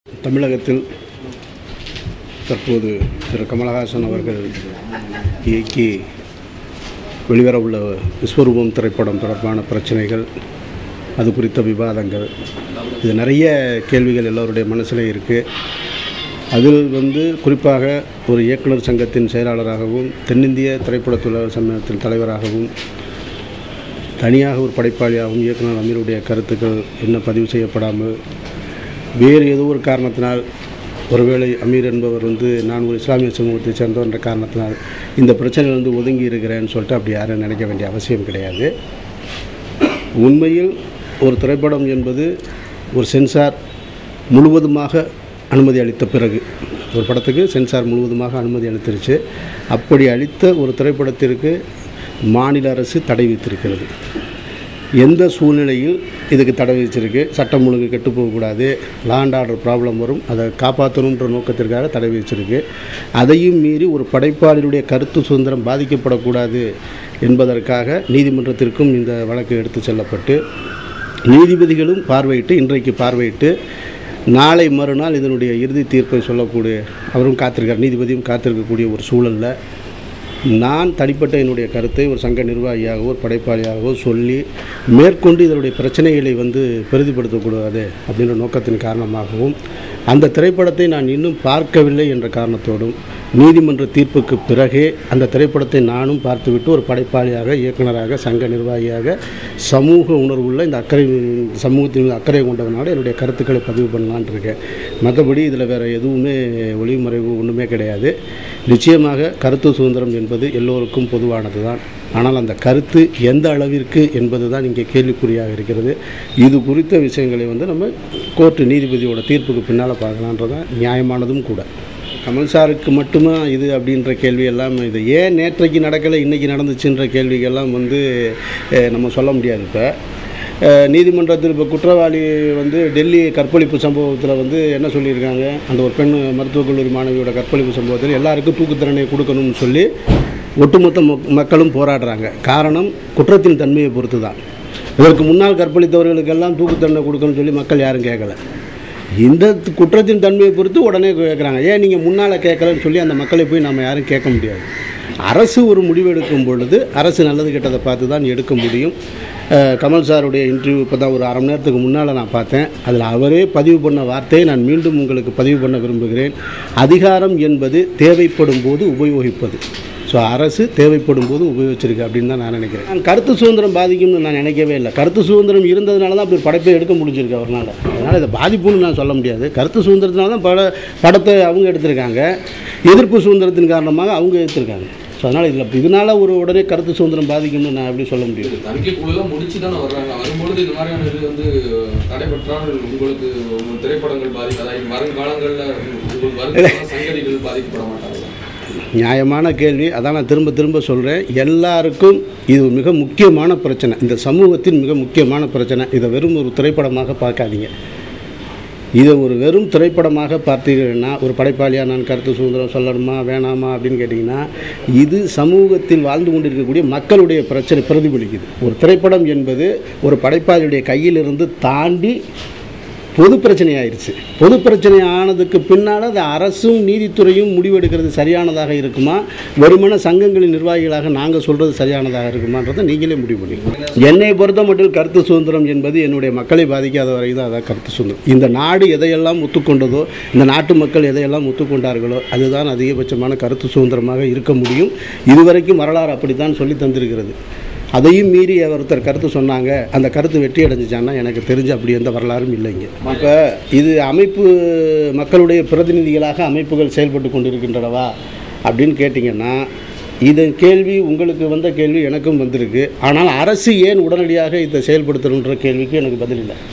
தமிழகத்தில் தற்போது திரு கமலஹாசன் அவர்கள் இயக்கி வெளிவரவுள்ள விஸ்வரூபம் திரைப்படம் தொடர்பான பிரச்சனைகள் அது குறித்த விவாதங்கள் இது நிறைய கேள்விகள் எல்லோருடைய மனசில் இருக்குது அதில் வந்து குறிப்பாக ஒரு இயக்குனர் சங்கத்தின் செயலாளராகவும் தென்னிந்திய திரைப்பட தொழிலாளர் சம்மேளனத்தின் தலைவராகவும் தனியாக ஒரு படைப்பாளியாகவும் இயக்குனர் அமீருடைய கருத்துக்கள் என்ன பதிவு செய்யப்படாமல் வேறு ஏதோ ஒரு காரணத்தினால் ஒருவேளை அமீர் என்பவர் வந்து நான் ஒரு இஸ்லாமிய சமூகத்தை சேர்ந்தவர் என்ற காரணத்தினால் இந்த பிரச்சனையிலிருந்து ஒதுங்கி இருக்கிறேன்னு சொல்லிட்டு அப்படி யாரும் நினைக்க வேண்டிய அவசியம் கிடையாது உண்மையில் ஒரு திரைப்படம் என்பது ஒரு சென்சார் முழுவதுமாக அனுமதி அளித்த பிறகு ஒரு படத்துக்கு சென்சார் முழுவதுமாக அனுமதி அளித்திருச்சு அப்படி அளித்த ஒரு திரைப்படத்திற்கு மாநில அரசு தடை விதித்திருக்கிறது எந்த சூழ்நிலையில் இதுக்கு தடை விதிச்சிருக்கு சட்டம் ஒழுங்கு கெட்டு போகக்கூடாது லாண்ட் ஆர்டர் ப்ராப்ளம் வரும் அதை காப்பாற்றணுன்ற நோக்கத்திற்காக தடை விதிச்சிருக்கு அதையும் மீறி ஒரு படைப்பாளியுடைய கருத்து சுதந்திரம் பாதிக்கப்படக்கூடாது என்பதற்காக நீதிமன்றத்திற்கும் இந்த வழக்கு எடுத்து செல்லப்பட்டு நீதிபதிகளும் பார்வையிட்டு இன்றைக்கு பார்வையிட்டு நாளை மறுநாள் இதனுடைய இறுதி தீர்ப்பை சொல்லக்கூடிய அவரும் காத்திருக்கார் நீதிபதியும் காத்திருக்கக்கூடிய ஒரு சூழலில் நான் தனிப்பட்ட என்னுடைய கருத்தை ஒரு சங்க நிர்வாகியாகவோ ஒரு படைப்பாளியாகவோ சொல்லி மேற்கொண்டு இதனுடைய பிரச்சனைகளை வந்து பெரிதுபடுத்தக்கூடாது அப்படின்ற நோக்கத்தின் காரணமாகவும் அந்த திரைப்படத்தை நான் இன்னும் பார்க்கவில்லை என்ற காரணத்தோடும் நீதிமன்ற தீர்ப்புக்கு பிறகே அந்த திரைப்படத்தை நானும் பார்த்துவிட்டு ஒரு படைப்பாளியாக இயக்குனராக சங்க நிர்வாகியாக சமூக உணர்வுள்ள இந்த அக்கறை சமூகத்தின் மீது அக்கறை கொண்டவனால என்னுடைய கருத்துக்களை பதிவு பண்ணலான்ட்டு இருக்கேன் மற்றபடி இதில் வேறு எதுவுமே ஒளிமறைவு ஒன்றுமே கிடையாது நிச்சயமாக கருத்து சுதந்திரம் என்பது எல்லோருக்கும் பொதுவானது தான் ஆனால் அந்த கருத்து எந்த அளவிற்கு என்பது தான் இங்கே கேள்விக்குறியாக இருக்கிறது இது குறித்த விஷயங்களை வந்து நம்ம கோர்ட்டு நீதிபதியோட தீர்ப்புக்கு பின்னால் பார்க்கலான்றதான் நியாயமானதும் கூட கமல் சாருக்கு மட்டுமா இது அப்படின்ற கேள்வி எல்லாம் இது ஏன் நேற்றைக்கு நடக்கலை இன்றைக்கி நடந்துச்சுன்ற கேள்விகள்லாம் வந்து அஹ், நம்ம சொல்ல முடியாது இப்போ அஹ், நீதிமன்றத்தில் இப்போ குற்றவாளி வந்து டெல்லி கற்பழிப்பு சம்பவத்தில் வந்து என்ன சொல்லியிருக்காங்க அந்த ஒரு பெண் மருத்துவக் கல்லூரி மாணவியோட கற்பழிப்பு சம்பவத்தில் எல்லாருக்கும் தூக்கு தண்டனை கொடுக்கணும்னு சொல்லி ஒட்டுமொத்த மக்- மக்களும் போராடுறாங்க காரணம் குற்றத்தின் தன்மையை பொறுத்து தான் இதற்கு முன்னால் கற்பழித்தவர்களுக்கெல்லாம் தூக்கு தண்டனை கொடுக்கணும்னு சொல்லி மக்கள் யாரும் கேட்கல இந்த த- குற்றத்தின் தன்மையை பொறுத்து உடனே கேட்குறாங்க ஏன் நீங்கள் முன்னால் கேட்கலன்னு சொல்லி அந்த மக்களை போய் நம்ம யாரும் கேட்க முடியாது அரசு ஒரு முடிவு எடுக்கும் பொழுது அரசு நல்லது கெட்டதை பார்த்து தான் எடுக்க முடியும் அஹ், கமல் சாருடைய இன்டர்வியூ இப்போ தான் ஒரு அரை மணி நேரத்துக்கு முன்னால் நான் பார்த்தேன் அதில் அவரே பதிவு பண்ண வார்த்தையை நான் மீண்டும் உங்களுக்கு பதிவு பண்ண விரும்புகிறேன் அதிகாரம் என்பது தேவைப்படும் போது உபயோகிப்பது ஸோ அரசு தேவைப்படும் போது உபயோகிச்சிருக்கு அப்படின்னு தான் நான் நினைக்கிறேன் நான் கருத்து சுதந்திரம் பாதிக்கும்னு நான் நினைக்கவே இல்லை கருத்து சுதந்திரம் இருந்ததுனால தான் அப்படி ஒரு படைப்பை எடுக்க முடிஞ்சிருக்கு அவர்னால அதனால் இதை பாதிப்புன்னு நான் சொல்ல முடியாது கருத்து சுதந்திரத்தினால தான் பட படத்தை அவங்க எடுத்திருக்காங்க எதிர்ப்பு சுதந்திரத்தின் காரணமாக அவங்க எடுத்திருக்காங்க ஸோ அதனால் இதில் இதனால் ஒரு உடனே கருத்து சுதந்திரம் பாதிக்கும்னு நான் எப்படி சொல்ல முடியும் இது தணிக்கை குழுலாம் முடிச்சு தானே வர்றாங்க வரும்பொழுது இது மாதிரியான இது வந்து தடைபெற்றால் உங்களுக்கு உங்கள் திரைப்படங்கள் பாதிக்காதா இனி வருங்காலங்களில் உங்கள் வருங்கால சங்கதிகள் பாதிக்கப்பட மாட்டாங்க நியாயமான கேள்வி அதான் நான் திரும்ப திரும்ப சொல்கிறேன் எல்லாருக்கும் இது மிக முக்கியமான பிரச்சனை இந்த சமூகத்தின் மிக முக்கியமான பிரச்சனை இதை வெறும் ஒரு திரைப்படமாக பார்க்காதீங்க இதை ஒரு வெறும் திரைப்படமாக பார்த்தீங்கன்னா ஒரு படைப்பாளியாக நான் கருத்து சுதந்திரம் சொல்லணுமா வேணாமா அப்படின்னு கேட்டிங்கன்னா இது சமூகத்தில் வாழ்ந்து கொண்டிருக்கக்கூடிய மக்களுடைய பிரச்சனை பிரதிபலிக்குது ஒரு திரைப்படம் என்பது ஒரு படைப்பாளியுடைய கையிலிருந்து தாண்டி பொது பிரச்சனை ஆயிடுச்சு பொது பிரச்சனை ஆனதுக்கு பின்னால் அது அரசும் நீதித்துறையும் முடிவெடுக்கிறது சரியானதாக இருக்குமா வெறுமன சங்கங்களின் நிர்வாகிகளாக நாங்கள் சொல்கிறது சரியானதாக இருக்குமான்றதை நீங்களே முடிவு பண்ணிக்கணும் என்னை பொறுத்த மட்டும் கருத்து சுதந்திரம் என்பது என்னுடைய மக்களை பாதிக்காத வரை தான் அதான் கருத்து சுதந்திரம் இந்த நாடு எதையெல்லாம் ஒத்துக்கொண்டதோ இந்த நாட்டு மக்கள் எதையெல்லாம் ஒத்துக்கொண்டார்களோ அதுதான் அதிகபட்சமான கருத்து சுதந்திரமாக இருக்க முடியும் இதுவரைக்கும் வரலாறு அப்படித்தான் சொல்லி தந்திருக்கிறது அதையும் மீறி ஒருத்தர் கருத்து சொன்னாங்க அந்த கருத்து வெற்றி அடைஞ்சிச்சான்னா எனக்கு தெரிஞ்சு அப்படி எந்த வரலாறும் இல்லைங்க அப்போ இது அமைப்பு மக்களுடைய பிரதிநிதிகளாக அமைப்புகள் செயல்பட்டு கொண்டிருக்கின்றனவா அப்படின்னு கேட்டிங்கன்னா இது கேள்வி உங்களுக்கு வந்த கேள்வி எனக்கும் வந்திருக்கு ஆனால் அரசு ஏன் உடனடியாக இதை செயல்படுத்தணுன்ற கேள்விக்கு எனக்கு பதில் இல்லை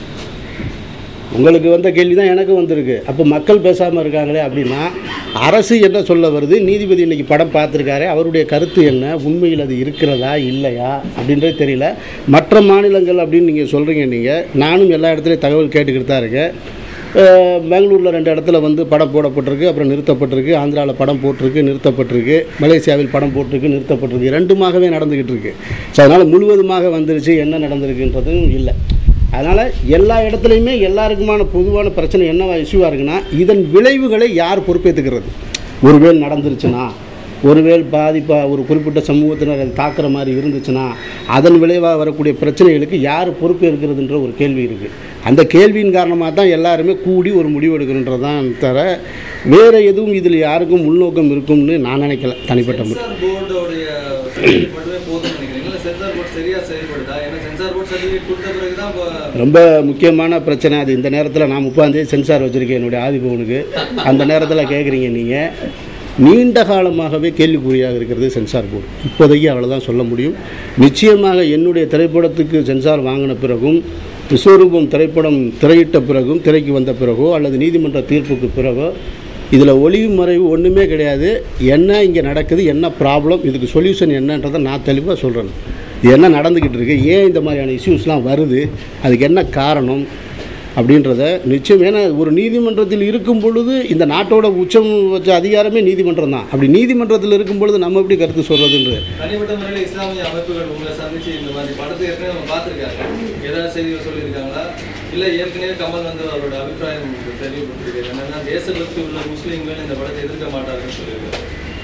உங்களுக்கு வந்த கேள்வி தான் எனக்கு வந்திருக்கு அப்போ மக்கள் பேசாமல் இருக்காங்களே அப்படின்னா அரசு என்ன சொல்ல வருது நீதிபதி இன்னைக்கு படம் பார்த்துருக்காரு அவருடைய கருத்து என்ன உண்மையில் அது இருக்கிறதா இல்லையா அப்படின்றது தெரியல மற்ற மாநிலங்கள் அப்படின்னு நீங்கள் சொல்கிறீங்க நீங்கள் நானும் எல்லா இடத்துலையும் தகவல் கேட்டுக்கிட்டு தான் இருக்கேன் அஹ், பெங்களூரில் ரெண்டு இடத்துல வந்து படம் போடப்பட்டிருக்கு அப்புறம் நிறுத்தப்பட்டிருக்கு ஆந்திராவில் படம் போட்டிருக்கு நிறுத்தப்பட்டிருக்கு மலேசியாவில் படம் போட்டிருக்கு நிறுத்தப்பட்டிருக்கு ரெண்டுமாகவே நடந்துக்கிட்டு இருக்கு ஸோ அதனால் முழுவதுமாக வந்துருச்சு என்ன நடந்திருக்குன்றதும் இல்லை அதனால் எல்லா இடத்துலையுமே எல்லாருக்குமான பொதுவான பிரச்சனை என்னவா இஷ்யூவாக இருக்குன்னா இதன் விளைவுகளை யார் பொறுப்பேற்றுக்கிறது ஒருவேளை நடந்துருச்சுன்னா ஒருவேளை பாதிப்பாக ஒரு குறிப்பிட்ட சமூகத்தினர் அது தாக்குற மாதிரி இருந்துச்சுன்னா அதன் விளைவாக வரக்கூடிய பிரச்சனைகளுக்கு யார் பொறுப்பு இருக்கிறதுன்ற ஒரு கேள்வி இருக்குது அந்த கேள்வியின் காரணமாக தான் எல்லாருமே கூடி ஒரு முடிவு எடுக்கணுன்றது தான் தவிர வேறு எதுவும் இதில் யாருக்கும் உள்நோக்கம் இருக்கும்னு நான் நினைக்கல தனிப்பட்ட முறை சென்சார் போர்டோடைய சர்டிஃபிகேட் மட்டுமே போதும்னு நினைக்கிறீங்களா இல்லை சென்சார் போர்டு சரியா செயல்படுதா ஏன்னா சென்சார் போர்டு சர்டிஃபிகேட் கொடுத்த பிறகு தான் இப்போ ரொம்ப முக்கியமான பிரச்சனை அது இந்த நேரத்தில் நான் முப்பாந்தேதி சென்சார் வச்சுருக்கேன் என்னுடைய ஆதிபவனுக்கு அந்த நேரத்தில் கேட்குறீங்க நீங்கள் நீண்ட காலமாகவே கேள்விக்குறியாக இருக்கிறது சென்சார் போர்டு இப்போதைக்கு அவ்வளோதான் சொல்ல முடியும் நிச்சயமாக என்னுடைய திரைப்படத்துக்கு சென்சார் வாங்கின பிறகும் விஸ்வரூபம் திரைப்படம் திரையிட்ட பிறகும் திரைக்கு வந்த பிறகோ அல்லது நீதிமன்ற தீர்ப்புக்கு பிறகோ இதில் ஒளிவு மறைவு ஒன்றுமே கிடையாது என்ன இங்கே நடக்குது என்ன ப்ராப்ளம் இதுக்கு சொல்யூஷன் என்னன்றதை நான் தெளிவாக சொல்கிறேன் இது என்ன நடந்துக்கிட்டு இருக்கு ஏன் இந்த மாதிரியான இஷ்யூஸ்லாம் வருது அதுக்கு என்ன காரணம் அப்படின்றத நிச்சயம் ஏன்னா ஒரு நீதிமன்றத்தில் இருக்கும் பொழுது இந்த நாட்டோட உச்சம் வச்ச அதிகாரமே நீதிமன்றம் தான் அப்படி நீதிமன்றத்தில் இருக்கும் பொழுது நம்ம எப்படி கருத்து சொல்கிறதுன்றது தனிப்பட்ட முறையில் இஸ்லாமிய அமைப்புகள் உங்களை சந்திச்சு இந்த மாதிரி படத்தை ஏற்கனவே அவங்க பார்த்துருக்காங்க ஏதாவது செய்திகள் சொல்லியிருக்காங்களா இல்லை ஏற்கனவே கமல் வந்து அவரோட அபிப்பிராயம் உங்களுக்கு தெரியப்பட்டிருக்காரு என்னன்னா தேசபக்தி உள்ள முஸ்லீம்கள் இந்த படத்தை எதிர்க்க மாட்டாருன்னு சொல்லியிருக்காரு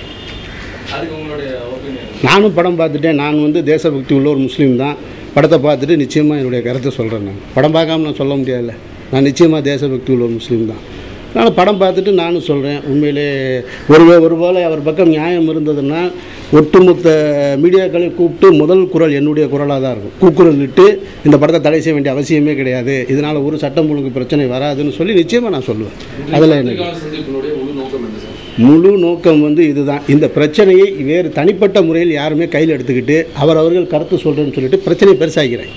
அதுக்கு உங்களுடைய ஒப்பீனியன் நானும் படம் பார்த்துட்டேன் நான் வந்து தேசபக்தி உள்ள ஒரு முஸ்லீம் தான் படத்தை பார்த்துட்டு நிச்சயமாக என்னுடைய கருத்தை சொல்கிறேன் நான் படம் பார்க்காம நான் சொல்ல முடியாதுல்ல நான் நிச்சயமாக தேசபக்தி உள்ள ஒரு முஸ்லீம் தான் அதனால் படம் பார்த்துட்டு நானும் சொல்கிறேன் உண்மையிலே ஒரு ஒருவேளை அவர் பக்கம் நியாயம் இருந்ததுன்னா ஒட்டுமொத்த மீடியாக்களை கூப்பிட்டு முதல் குரல் என்னுடைய குரலாக தான் இருக்கும் கூக்குரல் இட்டு இந்த படத்தை தடை செய்ய வேண்டிய அவசியமே கிடையாது இதனால் ஒரு சட்டம் ஒழுங்கு பிரச்சனை வராதுன்னு சொல்லி நிச்சயமாக நான் சொல்லுவேன் அதில் என்ன பத்திரிகையாளர் சந்திப்பினுடைய முழு நோக்கம் என்ன சார் முழு நோக்கம் வந்து இதுதான் இந்த பிரச்சனையை வேறு தனிப்பட்ட முறையில் யாருமே கையில் எடுத்துக்கிட்டு அவர் அவர்கள் கருத்து சொல்கிறேன்னு சொல்லிட்டு பிரச்சனையை பெருசாக்கிறேன்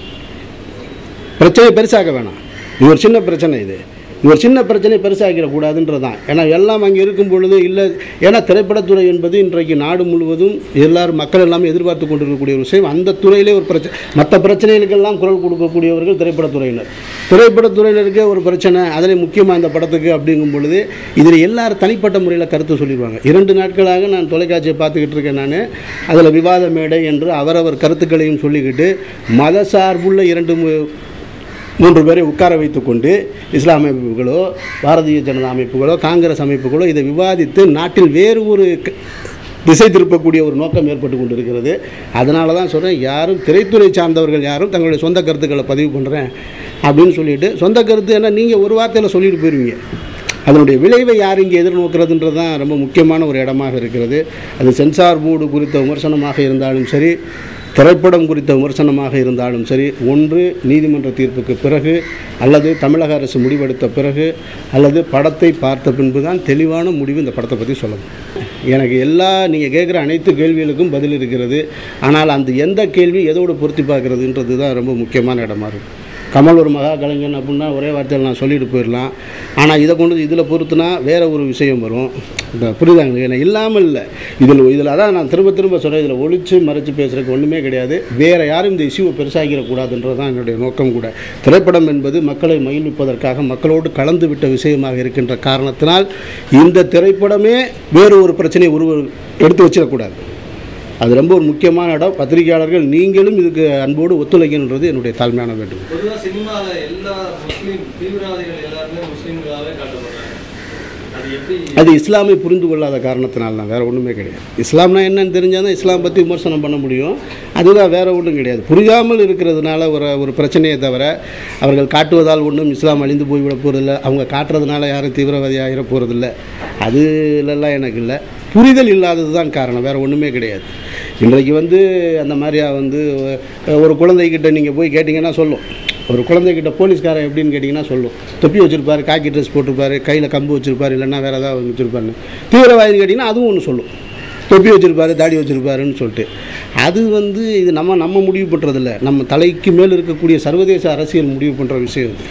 பிரச்சனையை பெருசாக்க வேணாம் இது ஒரு சின்ன பிரச்சனை இது இது ஒரு சின்ன பிரச்சனை பெருசாக்கிடக்கூடாதுன்றது தான் ஏன்னா எல்லாம் அங்கே இருக்கும் பொழுது இல்லை ஏன்னா திரைப்படத்துறை என்பது இன்றைக்கு நாடு முழுவதும் எல்லாரும் மக்கள் எல்லாமே எதிர்பார்த்து கொண்டிருக்கக்கூடிய ஒரு விஷயம் அந்த துறையிலே ஒரு பிரச்சனை மற்ற பிரச்சனைகளுக்கெல்லாம் குரல் கொடுக்கக்கூடியவர்கள் திரைப்படத்துறையினர் திரைப்படத்துறையினருக்கே ஒரு பிரச்சனை அதில் முக்கியமாக இந்த படத்துக்கு அப்படிங்கும் பொழுது இதில் எல்லாரும் தனிப்பட்ட முறையில் கருத்து சொல்லிடுவாங்க இரண்டு நாட்களாக நான் தொலைக்காட்சியை பார்த்துக்கிட்டு இருக்கேன் நான் அதில் விவாத மேடை என்று அவரவர் கருத்துக்களையும் சொல்லிக்கிட்டு மத சார்புள்ள இரண்டு மு- மூன்று பேரை உட்கார வைத்துக்கொண்டு இஸ்லாமிய அமைப்புகளோ பாரதிய ஜனதா அமைப்புகளோ காங்கிரஸ் அமைப்புகளோ இதை விவாதித்து நாட்டில் வேறு ஒரு க- திசை திருப்பக்கூடிய ஒரு நோக்கம் ஏற்பட்டு கொண்டு இருக்கிறது அதனால தான் சொல்கிறேன் யாரும் திரைத்துறை சார்ந்தவர்கள் யாரும் தங்களுடைய சொந்த கருத்துக்களை பதிவு பண்ணுறேன் அப்படின்னு சொல்லிட்டு சொந்த கருத்து என்ன நீங்கள் ஒரு வார்த்தையில் சொல்லிட்டு போயிடுவீங்க அதனுடைய விளைவை யார் இங்கே எதிர்நோக்கிறதுன்றது தான் ரொம்ப முக்கியமான ஒரு இடமாக இருக்கிறது அது சென்சார் போர்டு குறித்த விமர்சனமாக இருந்தாலும் சரி திரைப்படம் குறித்த விமர்சனமாக இருந்தாலும் சரி ஒன்று நீதிமன்ற தீர்ப்புக்கு பிறகு அல்லது தமிழக அரசு முடிவெடுத்த பிறகு அல்லது படத்தை பார்த்த பின்பு தான் தெளிவான முடிவு இந்த படத்தை பற்றி சொல்லணும் எனக்கு எல்லா நீங்கள் கேட்குற அனைத்து கேள்விகளுக்கும் பதில் இருக்கிறது ஆனால் அந்த எந்த கேள்வி எதோடு பொருத்தி பார்க்குறதுன்றது தான் ரொம்ப முக்கியமான இடமா இருக்குது கமல் ஒரு மகா கலைஞன் அப்படின்னா ஒரே வார்த்தையில் நான் சொல்லிட்டு போயிடலாம் ஆனால் இதை கொண்டு இதில் பொறுத்துனா வேற ஒரு விஷயம் வரும் இந்த புரியுதாங்க ஏன்னா இல்லாமல் இல்லை இதில் இதில் அதான் நான் திரும்ப திரும்ப சொல்கிறேன் இதில் ஒழிச்சு மறைச்சு பேசுறதுக்கு ஒன்றுமே கிடையாது வேற யாரும் இந்த இஷ்யூவை பெருசாகிடக்கூடாதுன்றது தான் என்னுடைய நோக்கம் கூட திரைப்படம் என்பது மக்களை மகிழ்விப்பதற்காக மக்களோடு கலந்து விட்ட விஷயமாக இருக்கின்ற காரணத்தினால் இந்த திரைப்படமே வேறு ஒரு பிரச்சனையை உருவ எடுத்து வச்சிடக்கூடாது அது ரொம்ப ஒரு முக்கியமான இடம் பத்திரிகையாளர்கள் நீங்களும் இதுக்கு அன்போடு ஒத்துழைக்கணுன்றது என்னுடைய தாழ்மையான வேண்டுகோள் பொதுவாக சினிமாவில் எல்லா முஸ்லீம் தீவிரவாதிகள் எல்லாருமே முஸ்லீம்களாகவே காட்டப்படுறாங்க அது எப்படி அது இஸ்லாமை புரிந்து கொள்ளாத காரணத்தினால தான் வேறு ஒன்றுமே கிடையாது இஸ்லாம்னா என்னன்னு தெரிஞ்சால் தான் இஸ்லாம் பற்றி விமர்சனம் பண்ண முடியும் அதுதான் வேறு ஒன்றும் கிடையாது புரியாமல் இருக்கிறதுனால ஒரு ஒரு பிரச்சனையை தவிர அவர்கள் காட்டுவதால் ஒன்றும் இஸ்லாம் அழிந்து போய்விட போகிறதில்ல அவங்க காட்டுறதுனால யாரும் தீவிரவாதி ஆகிட போகிறதில்ல அதுலெல்லாம் எனக்கு இல்லை புரிதல் இல்லாதது தான் காரணம் வேறு ஒன்றுமே கிடையாது இன்றைக்கு வந்து அந்த மாதிரியா வந்து அஹ், ஒரு குழந்தைகிட்ட நீங்கள் போய் கேட்டிங்கன்னா சொல்லும் ஒரு குழந்தைகிட்ட போலீஸ்காரன் எப்படின்னு கேட்டிங்கன்னா சொல்லும் தொப்பி வச்சுருப்பாரு காக்கி ட்ரெஸ் போட்டிருப்பாரு கையில் கம்பு வச்சுருப்பாரு இல்லைன்னா வேறு ஏதாவது வச்சுருப்பாருன்னு தீவிரவாதின்னு கேட்டிங்கன்னா அதுவும் ஒன்று சொல்லும் தொப்பி வச்சுருப்பாரு தாடி வச்சுருப்பாருன்னு சொல்லிட்டு அது வந்து இது நம்ம நம்ம முடிவு பண்ணுறதில்ல நம்ம தலைக்கு மேல் இருக்கக்கூடிய சர்வதேச அரசியல் முடிவு பண்ணுற விஷயம் இது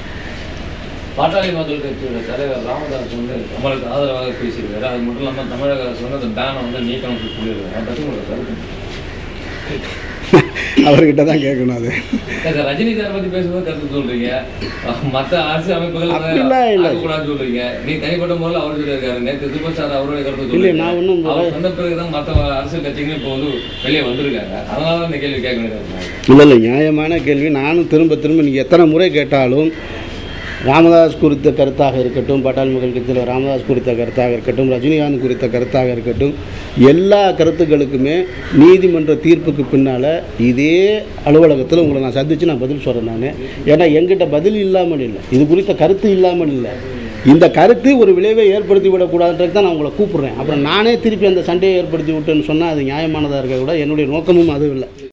பாட்டாளி மக்கள் கட்சியோட தலைவர் ராமதாஸ் வந்து கமலுக்கு ஆதரவாக பேசியிருக்காரு அது மட்டும் இல்லாமல் தமிழக அரசு வந்து அந்த பேனை வந்து நீக்கணும்னு சொல்லியிருக்காரு அதை பற்றி உங்களுக்கு கருத்து அவர்கிட்ட தான் கேட்கணும் அது சார், ரஜினி சார் பத்தி பேசும்போது கருத்து சொல்றீங்க மத்த அரசு அமைப்புகள் அப்படிலாம் இல்ல. கூடாது சொல்றீங்க நீ தனிப்பட்ட முறையில் அவர் சொல்லியிருக்காரு நேற்று சூப்பர் ஸ்டார் அவருடைய கருத்து இல்லை, சொல்லியிருக்காரு. நான் ஒண்ணும் அவர் சொன்ன பிறகுதான் மத்த அரசியல் கட்சிகளும் இப்போ வந்து வெளியே வந்திருக்காங்க அதனால தான் இந்த கேள்வி கேட்க வேண்டியது இல்லை இல்லை நியாயமான கேள்வி நானும் திரும்ப திரும்ப நீங்கள் எத்தனை முறை கேட்டாலும் ராமதாஸ் குறித்த கருத்தாக இருக்கட்டும் பாட்டாளி மக்கள் கட்சியில் ராமதாஸ் குறித்த கருத்தாக இருக்கட்டும் ரஜினிகாந்த் குறித்த கருத்தாக இருக்கட்டும் எல்லா கருத்துக்களுக்குமே நீதிமன்ற தீர்ப்புக்கு பின்னால் இதே அலுவலகத்தில் உங்களை நான் சந்தித்து நான் பதில் சொல்கிறேன் நான் ஏன்னா எங்கிட்ட பதில் இல்லாமல் இல்லை இது குறித்த கருத்து இல்லாமல் இல்லை இந்த கருத்து ஒரு விளைவை ஏற்படுத்தி விடக்கூடாதுன்றது தான் நான் உங்களை கூப்பிட்றேன் அப்புறம் நானே திருப்பி அந்த சண்டையை ஏற்படுத்தி விட்டேன்னு சொன்னால் அது நியாயமானதாக இருக்க கூட என்னுடைய நோக்கமும் அதுவும் இல்லை